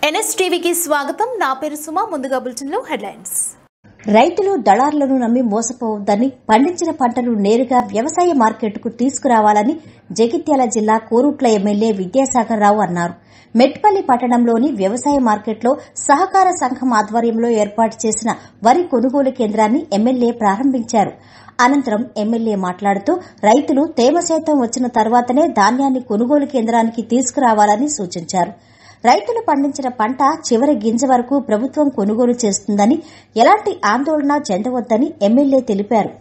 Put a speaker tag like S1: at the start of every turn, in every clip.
S1: ఎన్ఎస్టీవీకి స్వాగతం నా పేరు సుమ ముందుగా బులెటిన్లో హెడ్లైన్స్
S2: రైతులు దళారులను నమ్మి మోసపోవద్దని పండించిన పంటను నేరుగా వ్యవసాయ మార్కెట్కు తీసుకురావాలని జగిత్యాల జిల్లా కోరుట్ల ఎమ్మెల్యే విద్యాసాగర్ రావు అన్నారు మెట్పల్లి పట్టణంలోని వ్యవసాయ మార్కెట్లో సహకార సంఘం ఆధ్వర్యంలో ఏర్పాటు చేసిన వరి కొనుగోలు కేంద్రాన్ని ఎమ్మెల్యే ప్రారంభించారు అనంతరం ఎమ్మెల్యే మాట్లాడుతూ రైతులు తేమ శాతం వచ్చిన తర్వాతనే ధాన్యాన్ని కొనుగోలు కేంద్రానికి తీసుకురావాలని సూచించారు రైతులు పండించిన పంట చివరి గింజ వరకు ప్రభుత్వం కొనుగోలు చేస్తుందని ఎలాంటి ఆందోళన చెందవద్దని ఎమ్మెల్యే తెలిపారు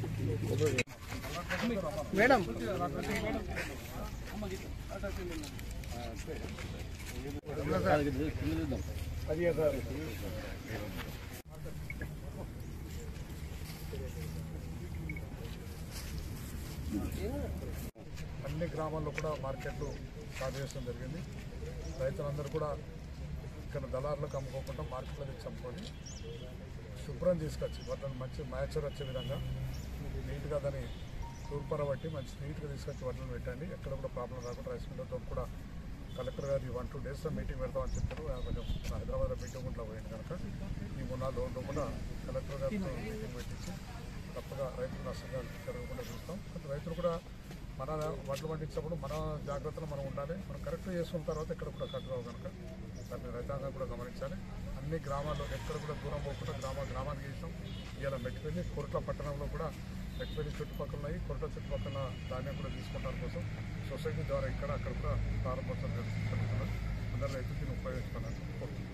S3: అన్ని గ్రామాల్లో కూడా మార్కెట్లు స్టార్ట్ చేయడం జరిగింది రైతులందరూ కూడా ఇక్కడ దళారులకు అమ్ముకోకుండా మార్కెట్లో తెచ్చి అమ్ముకొని శుభ్రం తీసుకొచ్చి వడ్లను మంచి మ్యాచర్ వచ్చే విధంగా నీట్గా దాన్ని తూర్పర బట్టి మంచి నీట్గా తీసుకొచ్చి వడ్లను పెట్టండి ఎక్కడ కూడా ప్రాబ్లం రాకుండా రైస్ మిల్లర్తో కూడా కలెక్టర్ గారు వన్ టూ డేస్లో మీటింగ్ పెడతామని చెప్పారు ఆ కొంచెం హైదరాబాద్ మీటింగ్ కూడా పోయింది కనుక ఈ మూడు నాలుగు రోజుల్లో కూడా కలెక్టర్ గారితో మీటింగ్ పెట్టించి తప్పగా రైతులు నష్టంగా జరగకుండా చూస్తాం కానీ రైతులు కూడా మన వడ్లు పండించినప్పుడు మన జాగ్రత్తలు మనం ఉండాలి మనం కరెక్ట్ చేసుకున్న తర్వాత ఎక్కడ కూడా కట్టుకోవు కనుక దాన్ని రైతాంగం కూడా గమనించాలి అన్ని గ్రామాల్లో ఎక్కడ కూడా దూరం పోకుండా గ్రామ గ్రామానికి చేసాం ఇవాళ మెట్టిపల్లి కొరట్ల పట్టణంలో కూడా మెట్టిపల్లి చుట్టుపక్కల ఉన్నాయి కొరట్ల చుట్టుపక్కల ధాన్యం కూడా తీసుకుంటారు కోసం సొసైటీ ద్వారా ఇక్కడ అక్కడ కూడా ప్రారంభోత్సవం జరుగుతున్నారు అందరూ రైతులు దీన్ని ఉపయోగించుకున్నారు